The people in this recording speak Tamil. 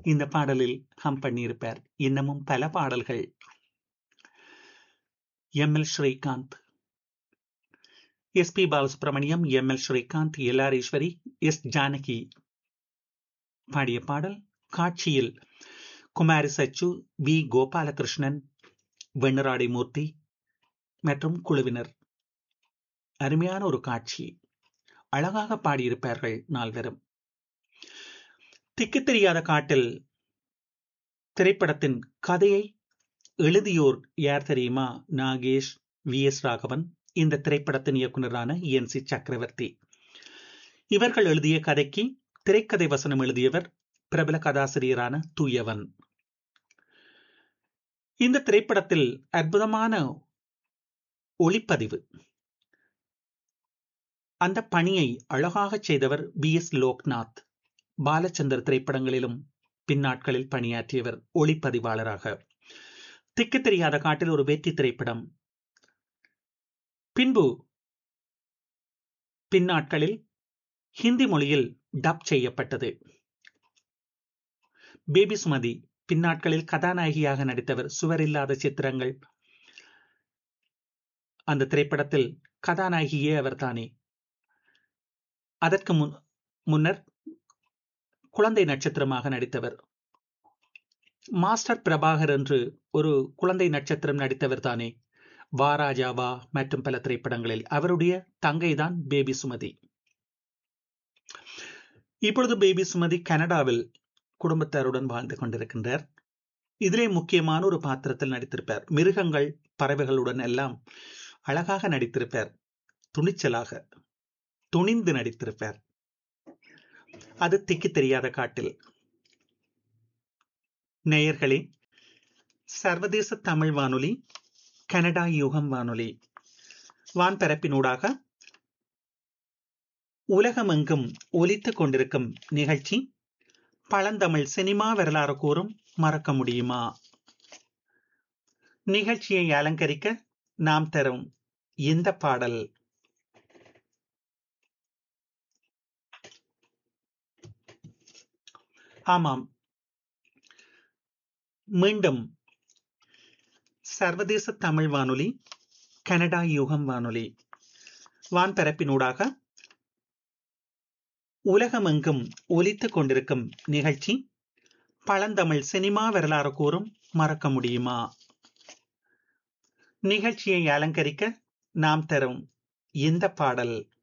இந்த பாடலில் ஹம் பண்ணியிருப்பார் இன்னமும் பல பாடல்கள் M L Srikanth S P Balasubrahmanyam M L Srikanth L R Eswari S Janaki பாடிய பாடல் காட்சியில் குமாரி சச்சு வி கோபாலகிருஷ்ணன் வெண்ணராடி மூர்த்தி மற்றும் குழுவினர் அருமையான ஒரு காட்சி அழகாக பாடியிருப்பார்கள் நால்வரும் திக்கு தெரியாத காட்டில் திரைப்படத்தின் கதையை எழுதியோர் யார் தெரியுமா நாகேஷ் வி எஸ் ராகவன் இந்த திரைப்படத்தின் இயக்குநரான என் சி சக்கரவர்த்தி இவர்கள் எழுதிய கதைக்கு திரைக்கதை வசனம் எழுதியவர் பிரபல கதாசிரியரான தூயவன் இந்த திரைப்படத்தில் அற்புதமான ஒளிப்பதிவு அந்த பணியை அழகாக செய்தவர் பி எஸ் லோக்நாத் பாலச்சந்தர் திரைப்படங்களிலும் பின்னாட்களில் பணியாற்றியவர் ஒளிப்பதிவாளராக திக்கு தெரியாத காட்டில் ஒரு வெற்றி திரைப்படம் பின்பு பின்னாட்களில் ஹிந்தி மொழியில் டப் செய்யப்பட்டது பேபி சுமதி பின்னாட்களில் கதாநாயகியாக நடித்தவர் சுவரில்லாத சித்திரங்கள் அந்த திரைப்படத்தில் கதாநாயகியே அவர்தானே அதற்கு முன் முன்னர் குழந்தை நட்சத்திரமாக நடித்தவர் மாஸ்டர் பிரபாகர் என்று ஒரு குழந்தை நட்சத்திரம் நடித்தவர் தானே வாராஜாவா மற்றும் பல திரைப்படங்களில் அவருடைய தங்கைதான் பேபி சுமதி இப்பொழுது பேபி சுமதி கனடாவில் குடும்பத்தாருடன் வாழ்ந்து கொண்டிருக்கின்றார் இதிலே முக்கியமான ஒரு பாத்திரத்தில் நடித்திருப்பார் மிருகங்கள் பறவைகளுடன் எல்லாம் அழகாக நடித்திருப்பார் துணிச்சலாக துணிந்து நடித்திருப்பார் அது திக்கி தெரியாத காட்டில் நேயர்களே சர்வதேச தமிழ் வானொலி கனடா யுகம் வானொலி வான்பரப்பினூடாக உலகமெங்கும் ஒலித்துக் கொண்டிருக்கும் நிகழ்ச்சி பழந்தமிழ் சினிமா வரலாறு கூறும் மறக்க முடியுமா நிகழ்ச்சியை அலங்கரிக்க நாம் தரும் இந்த பாடல் ஆமாம் மீண்டும் சர்வதேச தமிழ் வானொலி கனடா யுகம் வானொலி வான்பரப்பினூடாக உலகமெங்கும் ஒலித்துக் கொண்டிருக்கும் நிகழ்ச்சி பழந்தமிழ் சினிமா வரலாறு கூறும் மறக்க முடியுமா நிகழ்ச்சியை அலங்கரிக்க நாம் தரும் இந்த பாடல்